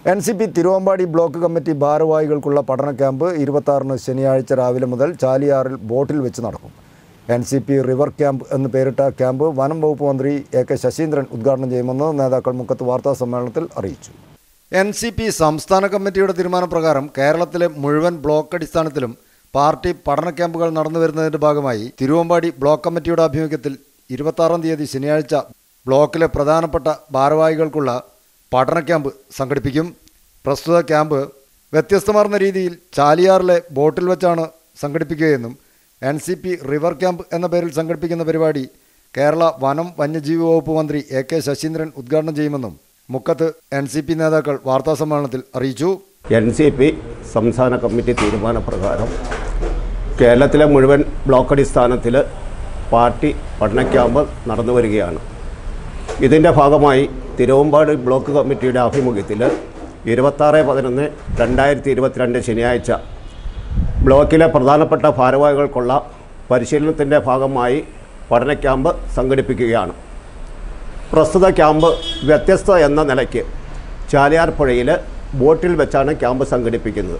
N C P Thiruvambady block committee ഭാരവാഹികൾക്കുള്ള പഠന camp ഇരുപത്താറിന് ശനിയാഴ്ച രാവിലെ മുതൽ ചാലിയാറിൽ ബോട്ടിൽ വെച്ച് നടക്കും N C P river camp എന്ന് പേരിട്ട ക്യാമ്പ് വനം വകുപ്പ് മന്ത്രി എ കെ ശശീന്ദ്രൻ ഉദ്ഘാടനം ചെയ്യുമെന്ന് നേതാക്കൾ മുക്കത്ത് വാർത്താ സമ്മേളനത്തിൽ അറിയിച്ചു എൻ സി പി സംസ്ഥാന കമ്മിറ്റിയുടെ തീരുമാനപ്രകാരം കേരളത്തിലെ മുഴുവൻ ബ്ലോക്ക് അടിസ്ഥാനത്തിലും പാർട്ടി പഠന ക്യാമ്പുകൾ നടന്നു വരുന്നതിന്റെ ഭാഗമായി തിരുവമ്പാടി ബ്ലോക്ക് കമ്മിറ്റിയുടെ ആഭിമുഖ്യത്തിൽ ഇരുപത്താറാം തീയതി ശനിയാഴ്ച ബ്ലോക്കിലെ പ്രധാനപ്പെട്ട ഭാരവാഹികൾക്കുള്ള പഠന ക്യാമ്പ് സംഘടിപ്പിക്കും പ്രസ്തുത ക്യാമ്പ് വ്യത്യസ്തമാർന്ന രീതിയിൽ ചാലിയാറിലെ ബോട്ടിൽ വെച്ചാണ് സംഘടിപ്പിക്കുകയെന്നും N C P river camp എന്ന പേരിൽ സംഘടിപ്പിക്കുന്ന പരിപാടി കേരള വനം വന്യജീവി വകുപ്പ് മന്ത്രി എ കെ ശശീന്ദ്രൻ ഉദ്ഘാടനം ചെയ്യുമെന്നും മുക്കത്ത് എൻ സി പി നേതാക്കൾ വാർത്താസമ്മേളനത്തിൽ അറിയിച്ചു എൻ സി പി സംസ്ഥാന കമ്മിറ്റി തീരുമാനപ്രകാരം കേരളത്തിലെ മുഴുവൻ ബ്ലോക്ക് അടിസ്ഥാനത്തിൽ പാർട്ടി പഠന ക്യാമ്പ് നടന്നു വരികയാണ് ഇതിൻ്റെ ഭാഗമായി തിരുവമ്പാട് ബ്ലോക്ക് കമ്മിറ്റിയുടെ ആഭിമുഖ്യത്തിൽ ഇരുപത്താറ് പതിനൊന്ന് രണ്ടായിരത്തി ഇരുപത്തിരണ്ട് ശനിയാഴ്ച ബ്ലോക്കിലെ പ്രധാനപ്പെട്ട ഭാരവാഹികൾക്കുള്ള പരിശീലനത്തിൻ്റെ ഭാഗമായി പഠന ക്യാമ്പ് സംഘടിപ്പിക്കുകയാണ് പ്രസ്തുത ക്യാമ്പ് വ്യത്യസ്ത എന്ന നിലയ്ക്ക് ചാലിയാർ പുഴയിൽ ബോട്ടിൽ വെച്ചാണ് ക്യാമ്പ് സംഘടിപ്പിക്കുന്നത്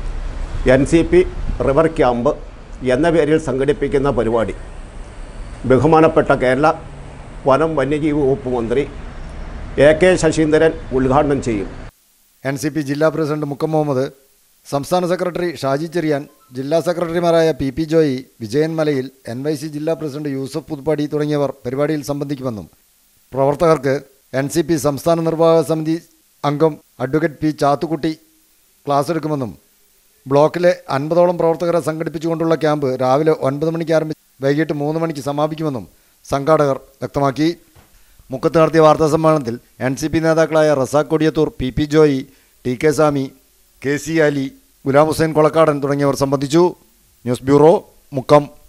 N C P river camp എന്ന പേരിൽ സംഘടിപ്പിക്കുന്ന പരിപാടി ബഹുമാനപ്പെട്ട കേരള വനം വന്യജീവി വകുപ്പ് മന്ത്രി എ കെ ശശീന്ദ്രൻ ഉദ്ഘാടനം ചെയ്യും എൻ സി പി ജില്ലാ പ്രസിഡന്റ് മുക്കം മുഹമ്മദ് സംസ്ഥാന സെക്രട്ടറി ഷാജി ചെറിയാൻ ജില്ലാ സെക്രട്ടറിമാരായ P P Joy Vijayan Malayil N Y C ജില്ലാ പ്രസിഡന്റ് യൂസഫ് പുതുപ്പാടി തുടങ്ങിയവർ പരിപാടിയിൽ സംബന്ധിക്കുമെന്നും പ്രവർത്തകർക്ക് എൻ സി പി സംസ്ഥാന നിർവാഹക സമിതി അംഗം അഡ്വക്കേറ്റ് പി ചാത്തുക്കുട്ടി ക്ലാസ് എടുക്കുമെന്നും ബ്ലോക്കിലെ അൻപതോളം പ്രവർത്തകരെ സംഘടിപ്പിച്ചുകൊണ്ടുള്ള ക്യാമ്പ് രാവിലെ ഒൻപത് മണിക്ക് ആരംഭിച്ച് വൈകിട്ട് മൂന്ന് മണിക്ക് സമാപിക്കുമെന്നും സംഘാടകർ വ്യക്തമാക്കി മുക്കത്ത് നടത്തിയ വാർത്താ സമ്മേളനത്തിൽ എൻ സി പി നേതാക്കളായ Razak Kodiyathur P P Joy T K Sami K C Ali Ghulam Hussain Kolakkadan തുടങ്ങിയവർ സംബന്ധിച്ചു ന്യൂസ് ബ്യൂറോ മുക്കം